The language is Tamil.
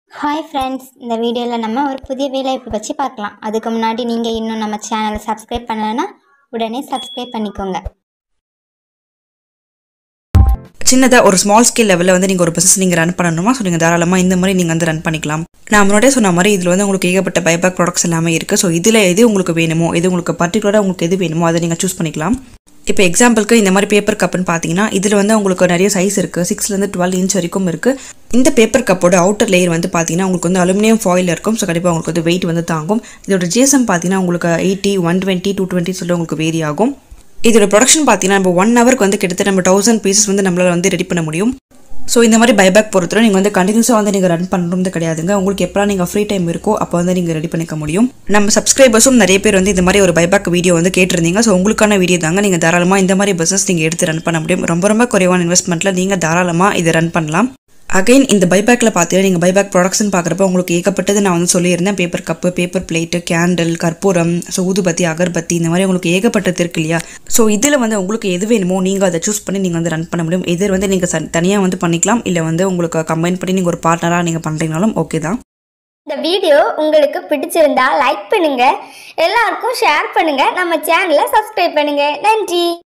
ஹாய் ஃப்ரெண்ட்ஸ் இந்த வீடியோவில் நம்ம ஒரு புதிய வேலைவாய்ப்பு பற்றி பார்க்கலாம் அதுக்கு முன்னாடி நீங்கள் இன்னும் நம்ம சேனலை சப்ஸ்கிரைப் பண்ணலைன்னா உடனே சப்ஸ்கிரைப் பண்ணிக்கோங்க சின்னதாக ஒரு ஸ்மால் ஸ்கேல் லெவலில் வந்து நீங்கள் ஒரு பிஸ்னஸ் நீங்கள் ரன் பண்ணணுமா ஸோ நீங்கள் தாராளமாக இந்த மாதிரி நீங்கள் வந்து ரன் பண்ணிக்கலாம் நான் முன்னாடியே சொன்ன மாதிரி இதில் வந்து உங்களுக்கு ஏகப்பட்ட பைபேக் ப்ராடக்ட்ஸ் எல்லாமே இருக்குது ஸோ இதில் எது உங்களுக்கு வேணுமோ எது உங்களுக்கு பர்டிகுலராக உங்களுக்கு எது வேணுமோ அதை நீங்கள் சூஸ் பண்ணிக்கலாம் இப்போ எக்ஸாம்பிளுக்கு இந்த மாதிரி பேப்பர் கப்புன்னு பார்த்தீங்கன்னா இதில் வந்து உங்களுக்கு நிறைய சைஸ் இருக்குது சிக்ஸ்லேருந்து டுவெல் இன்ச் வரைக்கும் இருக்குது இந்த பேப்பர் கப்போட அவுட்டர் லேயர் வந்து பார்த்தீங்கன்னா உங்களுக்கு வந்து அலுமினியம் ஃபாயில் இருக்கும் ஸோ கண்டிப்பாக உங்களுக்கு வந்து வெயிட் வந்து தாங்கும் இதோட ஜிஎஸ்எம் பார்த்தீங்கன்னா உங்களுக்கு eighty one twenty two twenty சொல்லி உங்களுக்கு வேரி ஆகும் இதோட ப்ரொடக்ஷன் பார்த்தீங்கன்னா நம்ம ஒன் ஹவருக்கு வந்து கிட்டத்தட்ட நம்ம தௌசண்ட் பீசஸ் வந்து நம்மளால் வந்து ரெடி பண்ண முடியும் ஸோ இந்த மாதிரி பைபேக் பொறுத்தவரை நீங்கள் வந்து கண்டினியூஸாக வந்து நீங்கள் ரன் பண்ணுறது கிடையாதுங்க உங்களுக்கு எப்போலாம் நீங்கள் ஃப்ரீ டைம் இருக்கோ அப்போ வந்து நீங்கள் ரெடி பண்ணிக்க முடியும் நம்ம சப்ஸ்கிரைபர்ஸும் நிறைய பேர் வந்து இந்த மாதிரி ஒரு பைபேக் வீடியோ வந்து கேட்டிருந்தீங்க ஸோ உங்களுக்கான வீடியோ தாங்க நீங்கள் தாராளமாக இந்த மாதிரி பிஸ்னஸ் நீங்கள் எடுத்து ரன் பண்ண முடியும் ரொம்ப ரொம்ப குறைவான இன்வெஸ்ட்மெண்ட்டில் நீங்கள் தாராளமாக இதை ரன் பண்ணலாம் அகைன் இந்த பைபேக்கில் பார்த்தீங்கன்னா நீங்கள் பைபேக் ப்ராடக்ட்ஸ்னு பார்க்குறப்ப உங்களுக்கு ஏகப்பட்டது நான் வந்து சொல்லியிருந்தேன் paper cup paper plate candle கற்பூரம் ஸோ ஊதுபத்தி அகர்பத்தி இந்த மாதிரி உங்களுக்கு ஏகப்பட்டது இருக்கு இல்லையா ஸோ இதில் வந்து உங்களுக்கு எது வேணுமோ நீங்கள் அதை சூஸ் பண்ணி நீங்கள் வந்து ரன் பண்ண முடியும் எதிர் வந்து நீங்கள் தனியாக வந்து பண்ணிக்கலாம் இல்லை வந்து உங்களுக்கு கம்பைன் பண்ணி நீங்கள் ஒரு பார்ட்னராக நீங்கள் பண்ணுறீங்கனாலும் ஓகே தான் இந்த வீடியோ உங்களுக்கு பிடிச்சிருந்தா லைக் பண்ணுங்க எல்லாருக்கும் ஷேர் பண்ணுங்க நம்ம சேனலை சப்ஸ்கிரைப் பண்ணுங்க நன்றி